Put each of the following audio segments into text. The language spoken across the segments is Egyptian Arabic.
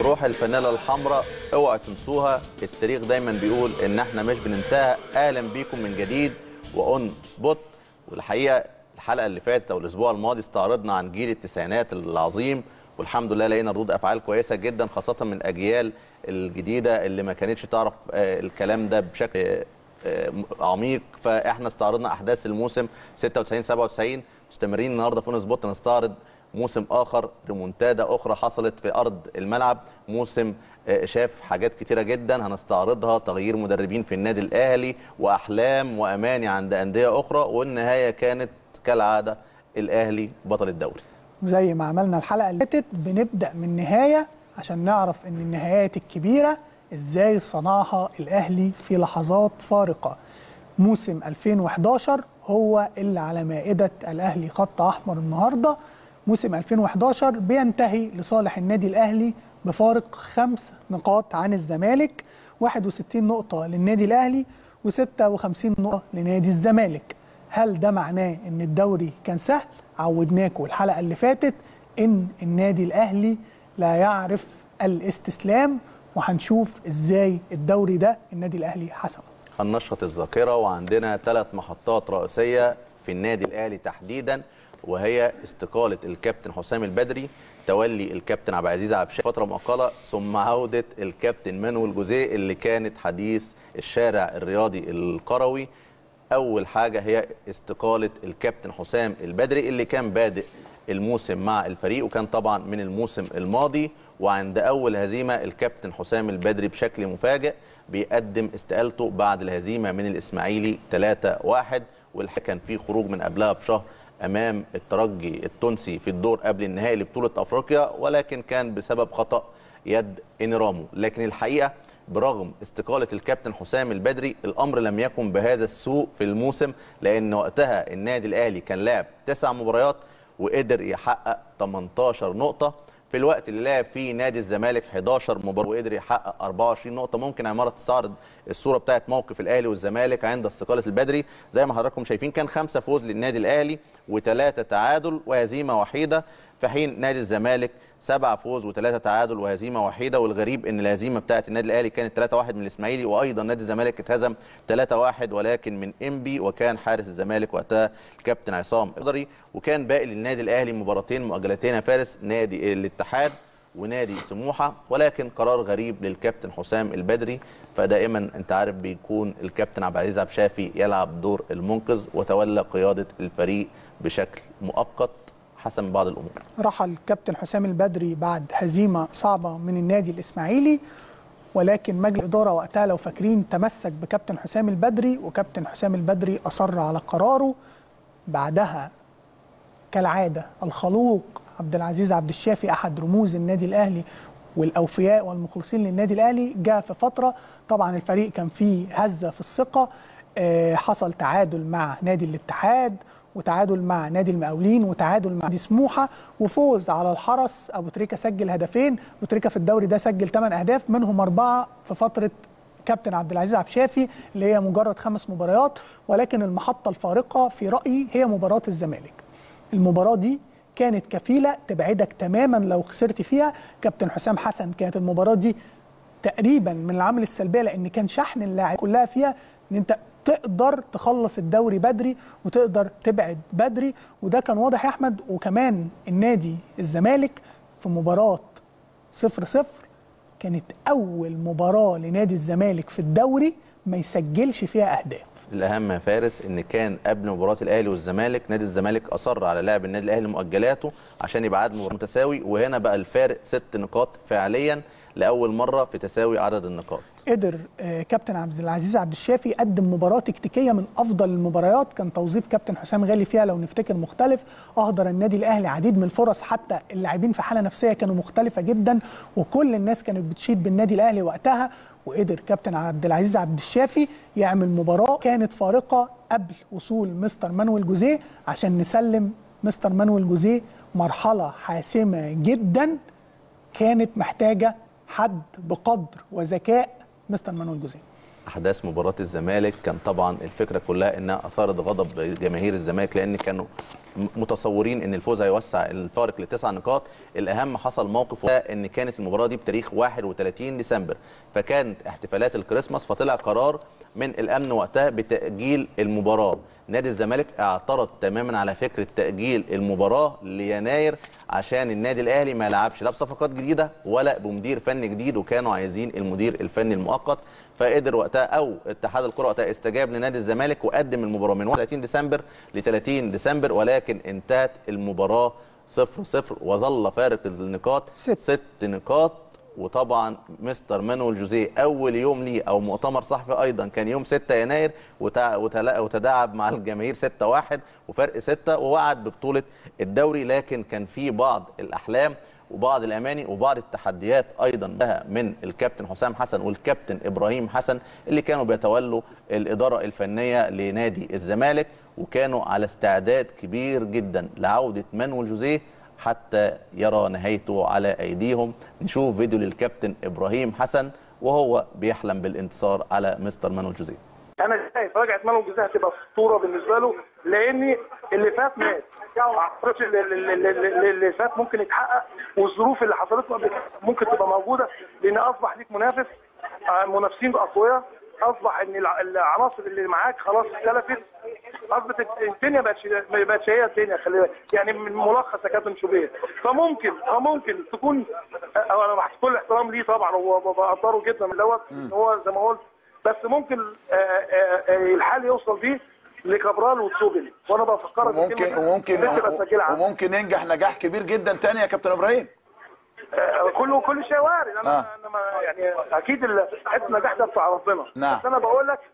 روح الفانيلا الحمراء اوعوا تنسوها التاريخ دايما بيقول ان احنا مش بننساها اهلا بيكم من جديد واون سبوت والحقيقه الحلقه اللي فاتت او الاسبوع الماضي استعرضنا عن جيل التسعينات العظيم والحمد لله لقينا ردود افعال كويسه جدا خاصه من الاجيال الجديده اللي ما كانتش تعرف آه، الكلام ده بشكل آه، عميق فاحنا استعرضنا احداث الموسم 96 97 مستمرين النهارده في اون سبوت نستعرض موسم اخر ريمونتادا اخرى حصلت في ارض الملعب موسم آه، شاف حاجات كتيره جدا هنستعرضها تغيير مدربين في النادي الاهلي واحلام واماني عند انديه اخرى والنهايه كانت كالعاده الاهلي بطل الدوري زي ما عملنا الحلقه اللي فاتت بنبدا من نهايه عشان نعرف ان النهايات الكبيره ازاي صنعها الاهلي في لحظات فارقه موسم 2011 هو اللي على مائده الاهلي خط احمر النهارده موسم 2011 بينتهي لصالح النادي الاهلي بفارق خمس نقاط عن الزمالك 61 نقطه للنادي الاهلي و56 نقطه لنادي الزمالك هل ده معناه ان الدوري كان سهل عودناكم الحلقه اللي فاتت ان النادي الاهلي لا يعرف الاستسلام وهنشوف ازاي الدوري ده النادي الاهلي حسمه هننشط الذاكره وعندنا ثلاث محطات رئيسيه في النادي الاهلي تحديدا وهي استقاله الكابتن حسام البدري تولي الكابتن عبد العزيز عبد الشافي فتره مؤقته ثم عوده الكابتن مانويل جوزيه اللي كانت حديث الشارع الرياضي القروي اول حاجه هي استقاله الكابتن حسام البدري اللي كان بادئ الموسم مع الفريق وكان طبعا من الموسم الماضي وعند اول هزيمه الكابتن حسام البدري بشكل مفاجئ بيقدم استقالته بعد الهزيمه من الاسماعيلي 3-1 والحقيقه كان في خروج من قبلها بشهر امام الترجي التونسي في الدور قبل النهائي لبطوله افريقيا ولكن كان بسبب خطا يد انيرامو لكن الحقيقه برغم استقالة الكابتن حسام البدري الأمر لم يكن بهذا السوء في الموسم لأن وقتها النادي الأهلي كان لعب تسع مباريات وقدر يحقق 18 نقطة في الوقت اللي لعب فيه نادي الزمالك 11 مباراة وقدر يحقق 24 نقطة ممكن عمارة تستعرض الصورة بتاعت موقف الأهلي والزمالك عند استقالة البدري زي ما حضراتكم شايفين كان خمسة فوز للنادي الأهلي وثلاثة تعادل وهزيمة وحيدة في حين نادي الزمالك سبعة فوز وثلاثة تعادل وهزيمة وحيدة والغريب ان الهزيمة بتاعت النادي الاهلي كانت 3-1 من الاسماعيلي وايضا نادي الزمالك اتهزم 3-1 ولكن من انبي وكان حارس الزمالك وقتها الكابتن عصام قدري وكان باقي للنادي الاهلي مباراتين مؤجلتين يا فارس نادي الاتحاد ونادي سموحه ولكن قرار غريب للكابتن حسام البدري فدائما انت عارف بيكون الكابتن عبد العزيز عبد الشافي يلعب دور المنقذ وتولى قياده الفريق بشكل مؤقت حسب بعض الامور رحل الكابتن حسام البدري بعد هزيمه صعبه من النادي الاسماعيلي ولكن مجلس الاداره وقتها لو فاكرين تمسك بكابتن حسام البدري وكابتن حسام البدري اصر على قراره بعدها كالعاده الخلوق عبد العزيز عبد الشافي احد رموز النادي الاهلي والاوفياء والمخلصين للنادي الاهلي جاء في فتره طبعا الفريق كان فيه هزه في الثقه آه، حصل تعادل مع نادي الاتحاد وتعادل مع نادي المقاولين وتعادل مع نادي سموحه وفوز على الحرس ابو تريكه سجل هدفين ابو تريكه في الدوري ده سجل 8 اهداف منهم اربعه في فتره كابتن عبد العزيز عبد الشافي اللي هي مجرد خمس مباريات ولكن المحطه الفارقه في رايي هي مباراه الزمالك المباراه دي كانت كفيله تبعدك تماما لو خسرت فيها كابتن حسام حسن كانت المباراه دي تقريبا من العامل السلبيه لان كان شحن اللاعب كلها فيها ان انت تقدر تخلص الدوري بدري وتقدر تبعد بدري وده كان واضح يا احمد وكمان النادي الزمالك في مباراه 0 0 كانت اول مباراه لنادي الزمالك في الدوري ما يسجلش فيها اهداف الاهم يا فارس ان كان قبل مباراه الاهلي والزمالك نادي الزمالك اصر على لعب النادي الاهلي مؤجلاته عشان يبقى عدد مباراه متساوي وهنا بقى الفارق ست نقاط فعليا لاول مره في تساوي عدد النقاط قدر آه، كابتن عبد العزيز عبد الشافي يقدم مباراه تكتيكيه من افضل المباريات كان توظيف كابتن حسام غالي فيها لو نفتكر مختلف اهدر النادي الاهلي عديد من الفرص حتى اللاعبين في حاله نفسيه كانوا مختلفه جدا وكل الناس كانت بتشيد بالنادي الاهلي وقتها وقدر كابتن عبد العزيز عبد الشافي يعمل مباراه كانت فارقه قبل وصول مستر مانويل جوزيه عشان نسلم مستر مانويل جوزيه مرحله حاسمه جدا كانت محتاجه حد بقدر وذكاء مستر مانويل جوزيه احداث مباراه الزمالك كان طبعا الفكره كلها انها اثارت غضب جماهير الزمالك لان كانوا متصورين ان الفوز هيوسع الفارق لتسع نقاط الاهم حصل موقف وده ان كانت المباراه دي بتاريخ 31 ديسمبر فكانت احتفالات الكريسماس فطلع قرار من الامن وقتها بتاجيل المباراه نادي الزمالك اعترض تماما على فكره تاجيل المباراه ليناير عشان النادي الاهلي ما لعبش لا بصفقات جديده ولا بمدير فني جديد وكانوا عايزين المدير الفني المؤقت فقدر وقتها او اتحاد الكره وقتها استجاب لنادي الزمالك وقدم المباراه من 31 ديسمبر ل 30 ديسمبر ولكن انتهت المباراه 0 0 وظل فارق النقاط ست. ست نقاط وطبعا مستر مانويل جوزيه اول يوم ليه او مؤتمر صحفي ايضا كان يوم 6 يناير وتع- وتلا- وتداعب مع الجماهير 6 1 وفرق 6 ووعد ببطوله الدوري لكن كان في بعض الاحلام وبعض الاماني وبعض التحديات ايضا لها من الكابتن حسام حسن والكابتن ابراهيم حسن اللي كانوا بيتولوا الاداره الفنيه لنادي الزمالك وكانوا على استعداد كبير جدا لعوده مانويل جوزيه حتى يرى نهايته على ايديهم نشوف فيديو للكابتن ابراهيم حسن وهو بيحلم بالانتصار على مستر مانويل جوزيه انا شايف رجعه مانو الجزيره هتبقى اسطوره بالنسبه له لان اللي فات مات ما اعتقدش اللي, اللي, اللي, اللي فات ممكن يتحقق والظروف اللي حصلت له قبل كده ممكن تبقى موجوده لان اصبح ليك منافس آه، منافسين اقوياء اصبح ان الع- العناصر اللي معاك خلاص اختلفت اصبحت الدنيا بقتش ما بقتش هي الدنيا خلي بالك يعني من ملخص يا كابتن شوبير فممكن فممكن تكون أو انا مع كل احترام ليه طبعا هو بقدره جدا من دوت إن هو زي ما قلت بس ممكن آه، آه، آه، الحال يوصل بيه لكابرال وتسوبل وانا بفكرك وممكن وممكن وممكن ينجح نجاح كبير جدا تاني يا كابتن ابراهيم كله كل شيء وارد انا آه. انا ما يعني اكيد ال- حته النجاح ده بتاع ربنا نعم. بس انا بقول لك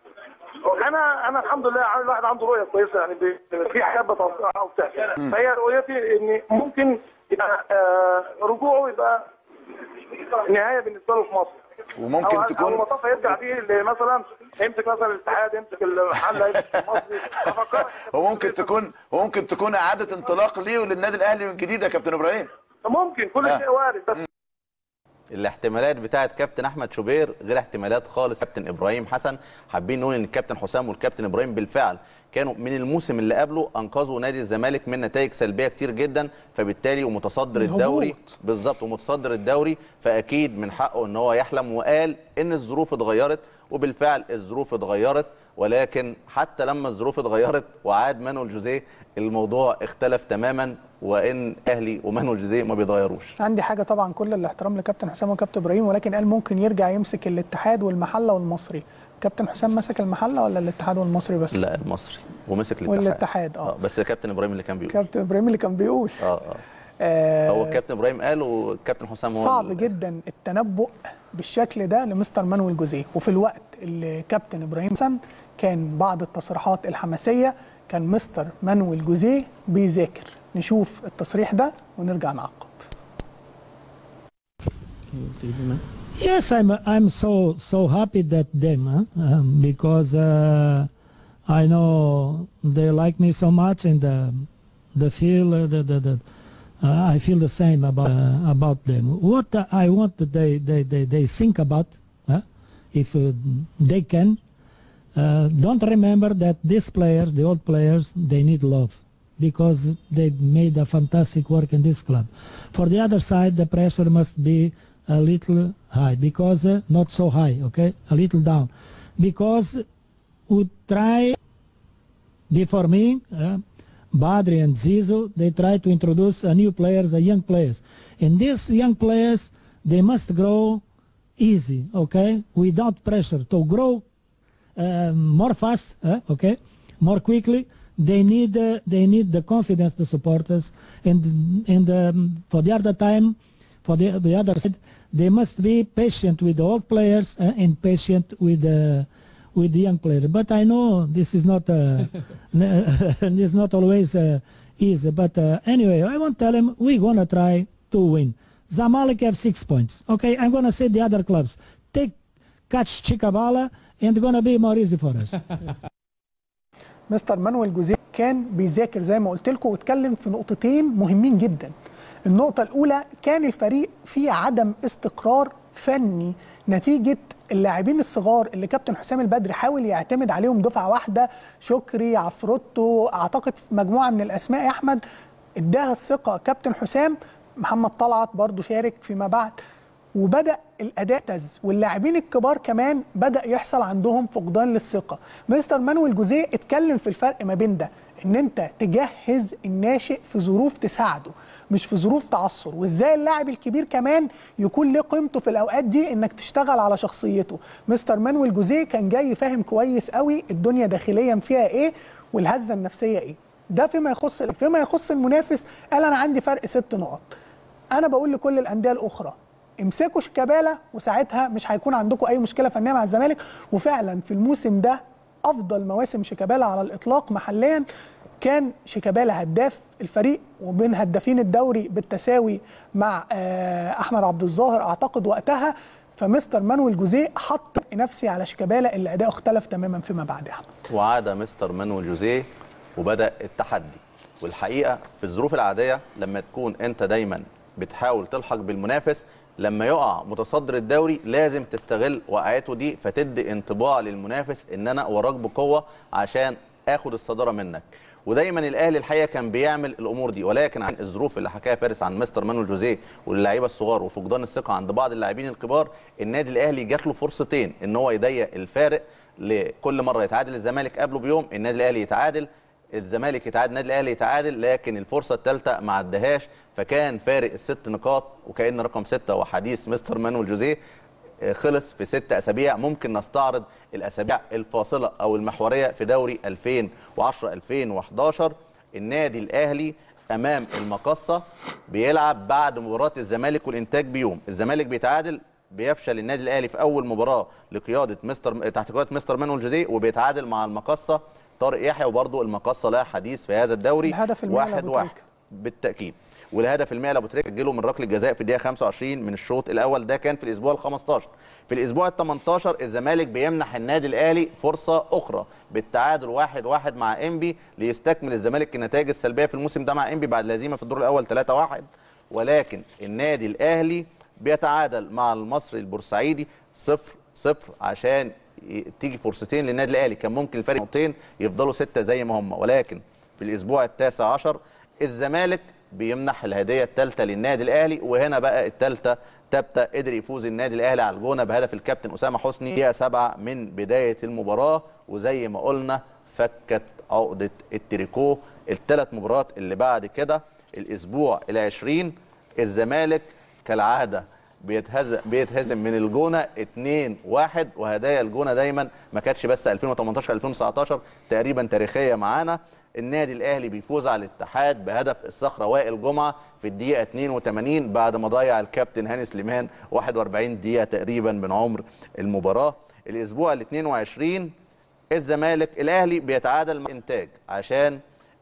انا انا الحمد لله عن- الواحد عنده رؤيه كويسه يعني ب- في حاجات بتوقعها وبتحصل فهي رؤيتي ان ممكن يبقى آه، رجوعه يبقى نهايه بالنسبه له في مصر وممكن أو تكون أو مطاف يرجع بيه اللي مثلا يمسك مثلا الاتحاد يمسك المحل يمسك المصري أفكرك وممكن تكون وممكن تكون اعاده انطلاق ليه وللنادي الاهلي من جديد يا كابتن ابراهيم ممكن كل آه. شيء وارد بس الاحتمالات بتاعه كابتن احمد شوبير غير احتمالات خالص كابتن ابراهيم حسن حابين نقول ان الكابتن حسام والكابتن ابراهيم بالفعل كانوا من الموسم اللي قبله انقذوا نادي الزمالك من نتائج سلبيه كتير جدا فبالتالي ومتصدر الهبوط. الدوري بالظبط ومتصدر الدوري فاكيد من حقه ان هو يحلم وقال ان الظروف اتغيرت وبالفعل الظروف اتغيرت ولكن حتى لما الظروف اتغيرت وعاد مانويل جوزيه الموضوع اختلف تماما وان اهلي ومانويل جوزيه ما بيتغيروش عندي حاجه طبعا كل الاحترام لكابتن حسام وكابتن ابراهيم ولكن قال ممكن يرجع يمسك الاتحاد والمحله والمصري كابتن حسام مسك المحله ولا الاتحاد والمصري بس لا المصري ومسك الاتحاد والاتحاد، آه. بس كابتن ابراهيم اللي كان بيقول كابتن ابراهيم اللي كان بيقول اه اه آه هو الكابتن ابراهيم قال والكابتن حسام هو صعب ال- جدا التنبؤ بالشكل ده لمستر مانويل جوزيه وفي الوقت اللي كابتن ابراهيم حسن كان بعض التصريحات الحماسيه كان مستر مانويل جوزيه بيذاكر نشوف التصريح ده ونرجع نعقب Yes, I'm I'm so so happy that them huh? um, because uh, I know they like me so much and the the feel uh, the the, the uh, I feel the same about uh, about them. What I want that they they they, they think about huh? if uh, they can. Uh, don't remember that these players, the old players, they need love because they made a fantastic work in this club. For the other side, the pressure must be a little high because uh, not so high, okay, a little down, because we try before me, uh, Badri and Zizou, they try to introduce a new players, a young players. And these young players, they must grow easy, okay, without pressure. To grow um, more fast, uh, okay, more quickly, they need uh, they need the confidence the supporters, and and um, for the other time, for the the other side, they must be patient with the old players uh, and patient with the with the young players. But I know this is not uh, this is not always uh, easy. But uh, anyway, I want to tell him we're gonna try to win. Zamalek have six points. Okay, I'm gonna say the other clubs take catch Chikabala and gonna be more easy for us. مستر مانويل جوزيه كان بيذاكر زي ما قلت لكم واتكلم في نقطتين مهمين جدا النقطة الأولى كان الفريق فيه عدم استقرار فني نتيجه اللاعبين الصغار اللي كابتن حسام البدري حاول يعتمد عليهم دفعه واحده شكري عفروتو اعتقد مجموعه من الاسماء يا احمد اداها الثقه كابتن حسام محمد طلعت برضو شارك فيما بعد وبدا الاداء تز واللاعبين الكبار كمان بدا يحصل عندهم فقدان للثقه مستر مانويل جوزيه اتكلم في الفرق ما بين ده ان انت تجهز الناشئ في ظروف تساعده مش في ظروف تعثر وازاي اللاعب الكبير كمان يكون له قيمته في الاوقات دي انك تشتغل على شخصيته مستر مانويل جوزيه كان جاي فاهم كويس قوي الدنيا داخليا فيها ايه والهزه النفسيه ايه ده فيما يخص فيما يخص المنافس قال انا عندي فرق ست نقط انا بقول لكل الانديه الاخرى امسكوا شيكابالا وساعتها مش هيكون عندكم اي مشكله فنيه مع الزمالك وفعلا في الموسم ده افضل مواسم شيكابالا على الاطلاق محليا كان شيكابالا هداف الفريق وبين هدافين الدوري بالتساوي مع آه، احمد عبد الظاهر اعتقد وقتها فمستر مانويل جوزيه حط نفسي على شيكابالا اللي اداؤه اختلف تماما فيما بعد يا احمد وعاد مستر مانويل جوزيه وبدا التحدي والحقيقه في الظروف العاديه لما تكون انت دايما بتحاول تلحق بالمنافس لما يقع متصدر الدوري لازم تستغل وقعته دي فتدي انطباع للمنافس ان انا وراك بقوه عشان اخد الصداره منك ودايما الاهلي الحقيقه كان بيعمل الامور دي ولكن عن الظروف اللي حكاها فارس عن مستر مانويل جوزيه واللعيبه الصغار وفقدان الثقه عند بعض اللاعبين الكبار النادي الاهلي جات له فرصتين ان هو يضيق الفارق لكل مره يتعادل الزمالك قبله بيوم النادي الاهلي يتعادل الزمالك يتعادل النادي الاهلي يتعادل لكن الفرصه الثالثه ما عدهاش فكان فارق الست نقاط وكان رقم سته وحديث مستر مانويل جوزيه آه، خلص في ست اسابيع ممكن نستعرض الاسابيع الفاصله او المحوريه في دوري 2010 2011 النادي الاهلي امام المقصه بيلعب بعد مباراه الزمالك والانتاج بيوم الزمالك بيتعادل بيفشل النادي الاهلي في اول مباراه لقياده مستر تحت قياده مستر مانويل جوزيه وبيتعادل مع المقصه طارق يحيى وبرضه المقصه لها حديث في هذا الدوري الهدف المالي واحد لأبو واحد تريكة. بالتاكيد والهدف المائي لابو تريكه جه له من ركله جزاء في الدقيقه 25 من الشوط الاول ده كان في الاسبوع ال 15 في الاسبوع ال 18 الزمالك بيمنح النادي الاهلي فرصه اخرى بالتعادل واحد واحد مع انبي ليستكمل الزمالك النتائج السلبيه في الموسم ده مع انبي بعد الهزيمه في الدور الاول 3 1 ولكن النادي الاهلي بيتعادل مع المصري البورسعيدي 0 0 عشان ي- تيجي فرصتين للنادي الاهلي كان ممكن الفرق نقطتين يفضلوا سته زي ما هم ولكن في الاسبوع التاسع عشر الزمالك بيمنح الهديه الثالثه للنادي الاهلي وهنا بقى الثالثه ثابته قدر يفوز النادي الاهلي على الجونه بهدف الكابتن اسامه حسني دقيقه سبعه من بدايه المباراه وزي ما قلنا فكت عقده التريكو الثلاث مباريات اللي بعد كده الاسبوع العشرين الزمالك كالعاده بيتهزم بيتهزم من الجونه 2 1 وهدايا الجونه دايما ما كانتش بس 2018 2019 تقريبا تاريخيه معانا النادي الاهلي بيفوز على الاتحاد بهدف الصخره وائل جمعه في الدقيقه 82 بعد ما ضيع الكابتن هاني سليمان 41 دقيقه تقريبا من عمر المباراه الاسبوع ال 22 الزمالك الاهلي بيتعادل مع انتاج عشان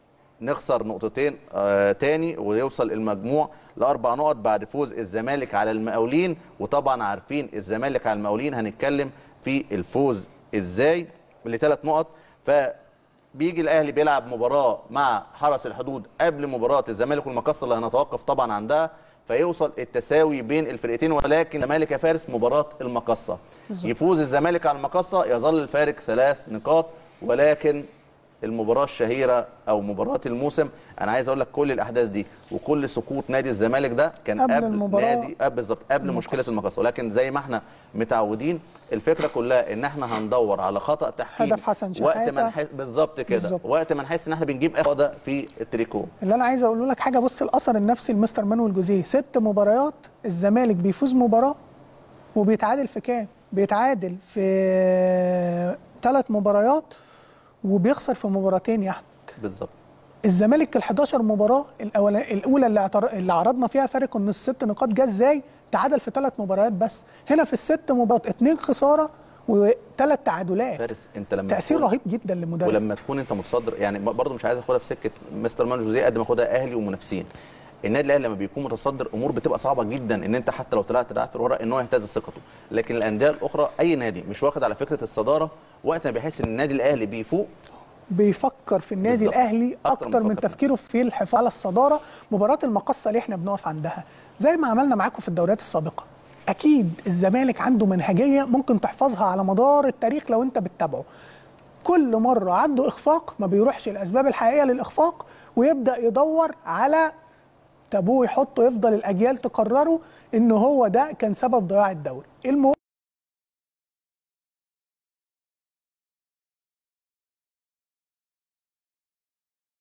نخسر نقطتين آه تاني ويوصل المجموع لاربع نقط بعد فوز الزمالك على المقاولين وطبعا عارفين الزمالك على المقاولين هنتكلم في الفوز ازاي لثلاث نقط فبيجي الاهلي بيلعب مباراه مع حرس الحدود قبل مباراه الزمالك والمقصه اللي هنتوقف طبعا عندها فيوصل التساوي بين الفرقتين ولكن الزمالك يا فارس مباراه المقصه يفوز الزمالك على المقصه يظل الفارق ثلاث نقاط ولكن المباراه الشهيره او مباراه الموسم انا عايز اقول لك كل الاحداث دي وكل سقوط نادي الزمالك ده كان قبل قبل, المباراة نادي قبل بالظبط قبل المقصة. مشكله المقصه ولكن زي ما احنا متعودين الفكره كلها ان احنا هندور على خطا تحكيم هدف حسن وقت شحاتة. ما نحس بالظبط كده بالظبط. وقت ما نحس ان احنا بنجيب اخر ده في التريكو اللي انا عايز اقول لك حاجه بص الاثر النفسي لمستر مانويل جوزيه ست مباريات الزمالك بيفوز مباراه وبيتعادل في كام بيتعادل في ثلاث مباريات وبيخسر في مباراتين يا احمد بالظبط الزمالك ال 11 مباراه الأولى الاولى اللي, اعتر... اللي عرضنا فيها فارق ان الست نقاط جه ازاي تعادل في ثلاث مباريات بس هنا في الست مباريات اثنين خساره وثلاث تعادلات فارس انت لما تاثير تكون- رهيب جدا للمدرب ولما تكون انت متصدر يعني برضه مش عايز اخدها في سكه مستر مان جوزيه قد ما اخدها اهلي ومنافسين النادي الاهلي لما بيكون متصدر امور بتبقى صعبه جدا ان انت حتى لو طلعت دعاء في الورق ان هو يهتز ثقته لكن الانديه الاخرى اي نادي مش واخد على فكره الصداره وقت ما بيحس ان النادي الاهلي بيفوق بيفكر في النادي بالظبط. الاهلي أكتر اكتر من من فكر. تفكيره في الحفاظ على الصداره مباراه المقصه اللي احنا بنقف عندها زي ما عملنا معاكم في الدوريات السابقه اكيد الزمالك عنده منهجيه ممكن تحفظها على مدار التاريخ لو انت بتتابعه كل مره عنده اخفاق ما بيروحش الاسباب الحقيقيه للاخفاق ويبدا يدور على تابوه يحطه يفضل الاجيال تقرره ان هو ده كان سبب ضياع الدوري المهم